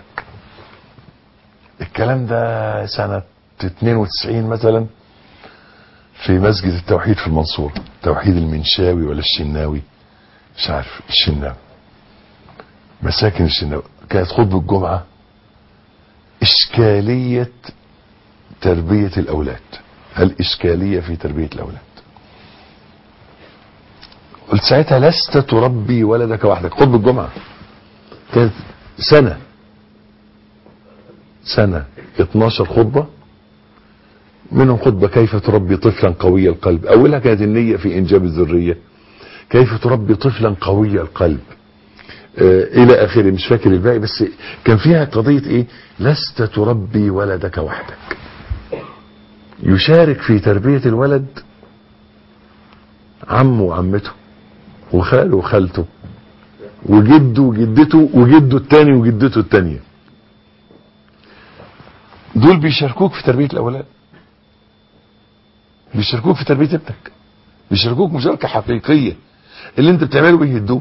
الكلام ده سنة 92 مثلا في مسجد التوحيد في المنصورة توحيد المنشاوي ولا الشناوي مش عارف الشناوي مساكن الشناوي كانت خطبة الجمعة إشكالية تربية الأولاد الإشكالية في تربية الأولاد قلت ساعتها لست تربي ولدك وحدك خطبة الجمعة كانت سنة سنة 12 خطبة منهم خطبة كيف تربي طفلا قوي القلب أولها كانت النية في إنجاب الذرية كيف تربي طفلا قوي القلب آه إلى آخره مش فاكر الباقي بس كان فيها قضية إيه لست تربي ولدك وحدك يشارك في تربية الولد عمه وعمته وخاله وخالته وجده وجدته وجده التاني وجدته التانية دول بيشاركوك في تربية الأولاد بيشاركوك في تربية ابنك بيشاركوك مشاركة حقيقية اللي انت بتعمله بيهدوه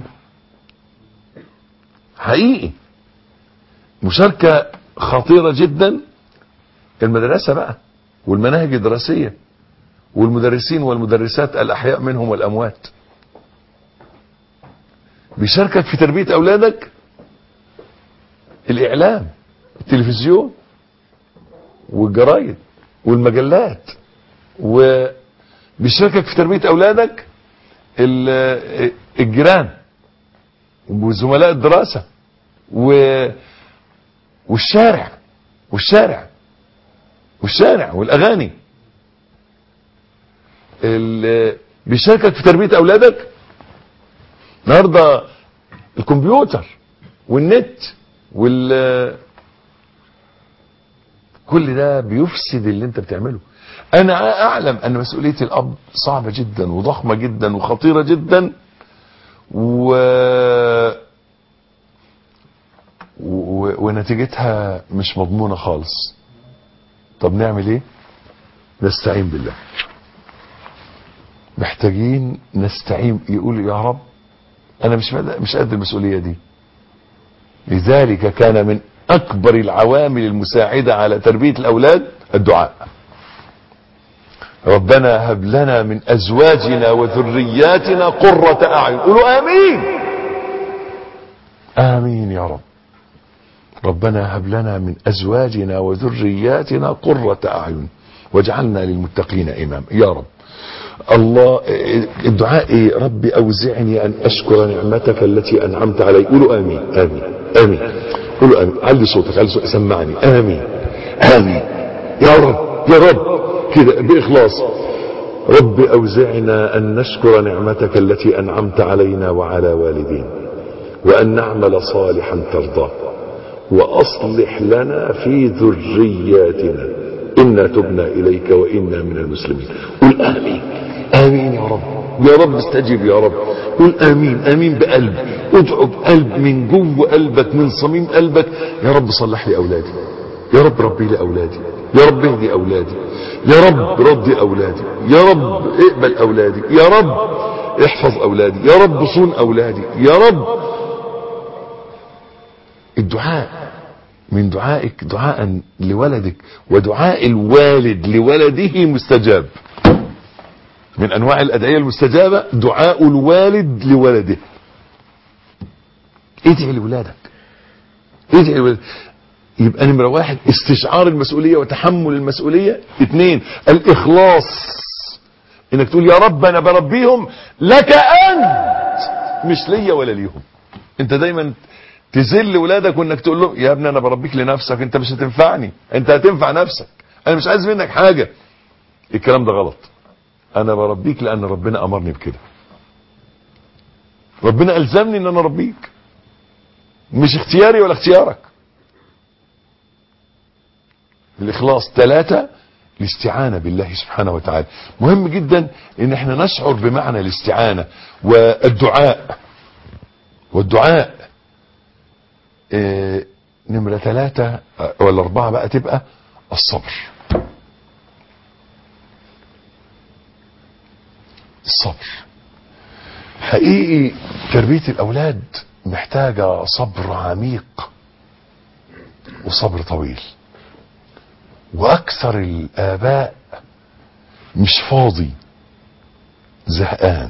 حقيقي مشاركة خطيرة جدا المدرسة بقى والمناهج الدراسية والمدرسين والمدرسات الأحياء منهم والأموات بيشاركك في تربية أولادك الإعلام التلفزيون والجرايد والمجلات وبيشاركك في تربية أولادك الجيران وزملاء الدراسة والشارع والشارع والشارع والأغاني بيشاركك في تربية أولادك النهارده الكمبيوتر والنت وال كل ده بيفسد اللي انت بتعمله انا اعلم ان مسؤولية الاب صعبة جدا وضخمة جدا وخطيرة جدا و... و... ونتيجتها مش مضمونة خالص طب نعمل ايه نستعين بالله محتاجين نستعين يقول يا رب انا مش مش قد المسؤولية دي لذلك كان من اكبر العوامل المساعدة على تربية الاولاد الدعاء ربنا هب لنا من ازواجنا وذرياتنا قرة اعين قولوا امين امين يا رب ربنا هب لنا من ازواجنا وذرياتنا قرة اعين واجعلنا للمتقين امام يا رب الله الدعاء ايه ربي اوزعني ان اشكر نعمتك التي انعمت علي قولوا امين امين امين قولوا امين علي صوتك علي صوتك سمعني امين امين يا رب يا رب كده باخلاص ربي اوزعنا ان نشكر نعمتك التي انعمت علينا وعلى والدينا وان نعمل صالحا ترضاه واصلح لنا في ذرياتنا انا تبنا اليك وانا من المسلمين قل امين امين يا رب يا رب استجب يا رب قل امين امين بقلب ادعو بقلب من جوه قلبك من صميم قلبك يا رب صلح لي اولادي يا رب ربي لي اولادي يا رب اهدي اولادي يا رب رضي اولادي يا رب اقبل اولادي يا رب احفظ اولادي يا رب صون اولادي يا رب الدعاء من دعائك دعاء لولدك ودعاء الوالد لولده مستجاب من انواع الادعية المستجابة دعاء الوالد لولده ادعي لولادك ادعي لولادك يبقى نمرة واحد استشعار المسؤولية وتحمل المسؤولية اثنين الاخلاص انك تقول يا رب انا بربيهم لك انت مش ليا ولا ليهم انت دايما تذل ولادك وانك تقول لهم يا ابني انا بربيك لنفسك انت مش هتنفعني انت هتنفع نفسك انا مش عايز منك حاجة الكلام ده غلط انا بربيك لان ربنا امرني بكده ربنا ألزمني ان انا اربيك مش اختياري ولا اختيارك الاخلاص ثلاثة الاستعانة بالله سبحانه وتعالى مهم جدا ان احنا نشعر بمعنى الاستعانة والدعاء والدعاء اه نمرة ثلاثة ولا اربعة بقى تبقى الصبر الصبر حقيقي تربية الاولاد محتاجة صبر عميق وصبر طويل واكثر الاباء مش فاضي زهقان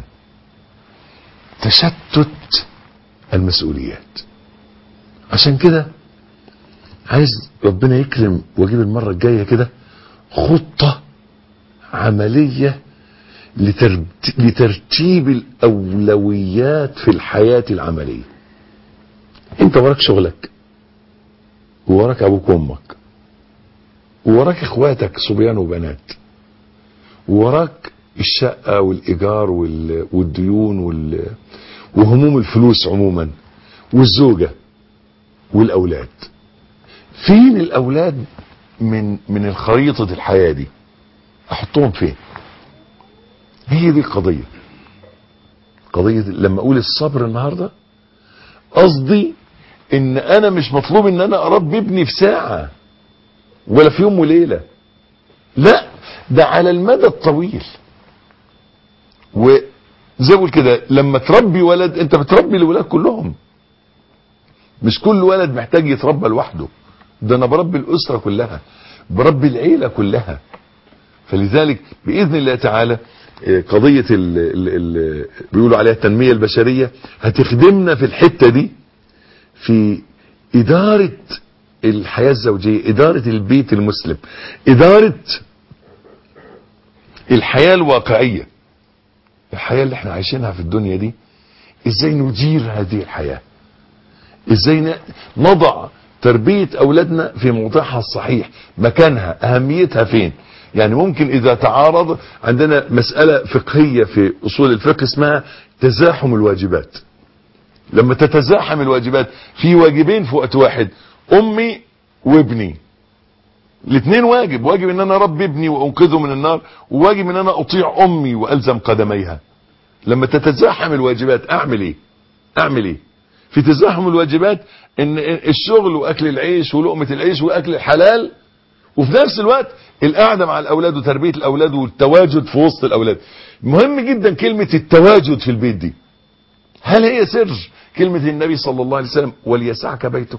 تشتت المسؤوليات عشان كده عايز ربنا يكرم واجيب المرة الجاية كده خطة عملية لترتيب الاولويات في الحياة العملية انت وراك شغلك ووراك ابوك وامك ووراك اخواتك صبيان وبنات ووراك الشقة والايجار والديون وال... وهموم الفلوس عموما والزوجة والاولاد فين الاولاد من من الخريطة الحياة دي احطهم فين هي دي القضية قضية لما اقول الصبر النهاردة قصدي ان انا مش مطلوب ان انا اربي ابني في ساعة ولا في يوم وليلة لا ده على المدى الطويل وزي بقول كده لما تربي ولد انت بتربي الولاد كلهم مش كل ولد محتاج يتربى لوحده ده انا بربي الاسرة كلها بربي العيلة كلها فلذلك باذن الله تعالى قضية اللي بيقولوا عليها التنمية البشرية هتخدمنا في الحتة دي في إدارة الحياة الزوجية إدارة البيت المسلم إدارة الحياة الواقعية الحياة اللي احنا عايشينها في الدنيا دي ازاي ندير هذه الحياة ازاي نضع تربية اولادنا في موضعها الصحيح مكانها اهميتها فين يعني ممكن اذا تعارض عندنا مسألة فقهية في اصول الفقه اسمها تزاحم الواجبات لما تتزاحم الواجبات في واجبين في وقت واحد امي وابني الاثنين واجب واجب ان انا اربي ابني وانقذه من النار وواجب ان انا اطيع امي والزم قدميها لما تتزاحم الواجبات اعمل ايه اعمل ايه في تزاحم الواجبات ان الشغل واكل العيش ولقمة العيش واكل الحلال وفي نفس الوقت القعدة مع الاولاد وتربية الاولاد والتواجد في وسط الاولاد مهم جدا كلمة التواجد في البيت دي هل هي سر كلمة النبي صلى الله عليه وسلم وليسعك بيتك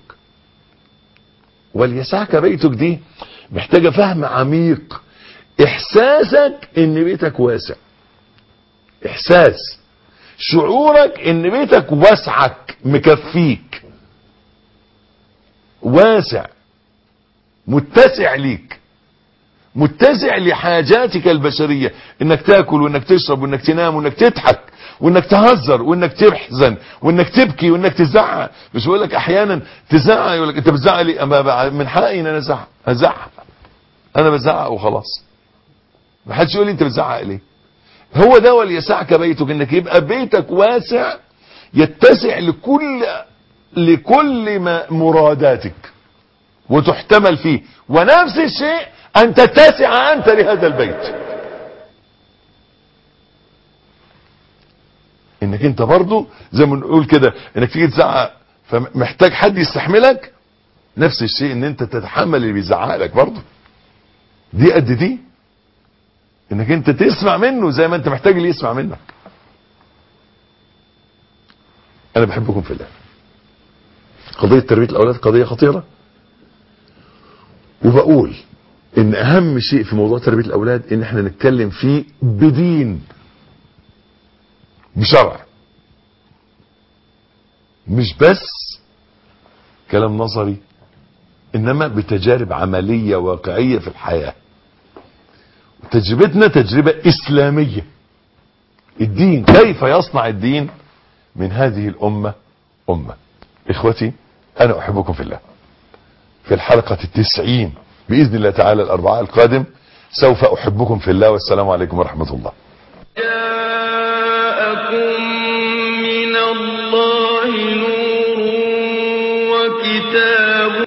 وليسعك بيتك دي محتاجة فهم عميق احساسك ان بيتك واسع احساس شعورك ان بيتك واسعك مكفيك واسع متسع ليك متسع لحاجاتك البشرية انك تاكل وانك تشرب وانك تنام وانك تضحك وانك تهزر وانك تحزن وانك تبكي وانك تزعق مش بقول لك احيانا تزعق يقول لك انت بتزعق ليه اما من حقي ان انا ازعق ازعق انا بزعق وخلاص ما حدش يقول لي انت بتزعق ليه هو ده وليسعك بيتك انك يبقى بيتك واسع يتسع لكل لكل ما مراداتك وتحتمل فيه ونفس الشيء ان تتسع انت لهذا البيت انك انت برضو زي ما نقول كده انك تيجي تزعق فمحتاج حد يستحملك نفس الشيء ان انت تتحمل اللي بيزعق لك برضو دي قد دي انك انت تسمع منه زي ما انت محتاج اللي يسمع منك انا بحبكم في الله قضية تربية الاولاد قضية خطيرة وبقول ان اهم شيء في موضوع تربية الاولاد ان احنا نتكلم فيه بدين بشرع مش بس كلام نظري انما بتجارب عملية واقعية في الحياة تجربتنا تجربة اسلامية الدين كيف يصنع الدين من هذه الامة امة اخوتي انا احبكم في الله في الحلقة التسعين باذن الله تعالى الاربعاء القادم سوف احبكم في الله والسلام عليكم ورحمة الله جاءكم من الله الله نور وكتاب